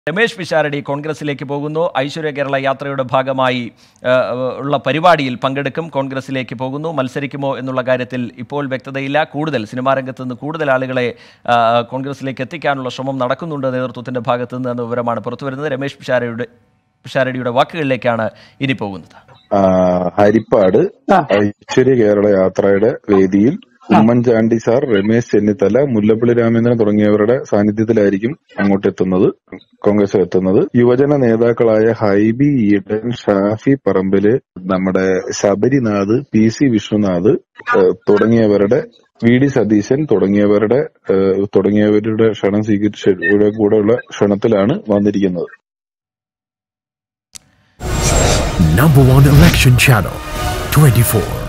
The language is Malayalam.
രമേശ് പിഷാരടി കോൺഗ്രസിലേക്ക് പോകുന്നു ഐശ്വര്യ കേരള യാത്രയുടെ ഭാഗമായി ആ, ഉള്ള പരിപാടിയിൽ പങ്കെടുക്കും കോൺഗ്രസിലേക്ക് പോകുന്നു മത്സരിക്കുമോ എന്നുള്ള കാര്യത്തിൽ ഇപ്പോൾ വ്യക്തതയില്ല കൂടുതൽ സിനിമാ രംഗത്ത് നിന്ന് കൂടുതൽ ആളുകളെ ആ, കോൺഗ്രസിലേക്ക് എത്തിക്കാനുള്ള ശ്രമം നടക്കുന്നുണ്ട് നേതൃത്വത്തിന്റെ ഭാഗത്തു നിന്ന് എന്ന വിവരമാണ് പുറത്തുവരുന്നത് രമേശ് പിഷാരടിയുടെ പിഷാരടിയുടെ വാക്കുകളിലേക്കാണ് ഇനി പോകുന്നത് ആ, ഹരിപ്പാട് ഐശ്വര്യ കേരള യാത്രയുടെ വേദിയിൽ ഉമ്മൻചാണ്ടി സാർ രമേശ് ചെന്നിത്തല മുല്ലപ്പള്ളി രാമചന്ദ്രൻ തുടങ്ങിയവരുടെ സാന്നിധ്യത്തിലായിരിക്കും അങ്ങോട്ട് എത്തുന്നത് കോൺഗ്രസ് എത്തുന്നത് യുവജന നേതാക്കളായ ഹൈബി ഈഡൻ ഷാഫി പറമ്പില് നമ്മുടെ ശബരിനാഥ് പി സി വിശ്വനാഥ് ഏഹ്, തുടങ്ങിയവരുടെ വി ഡി സതീശൻ തുടങ്ങിയവരുടെ ഏഹ്, തുടങ്ങിയവരുടെ ക്ഷണം സ്വീകരിച്ച കൂടെയുള്ള ക്ഷണത്തിലാണ് വന്നിരിക്കുന്നത് Number one election channel 24.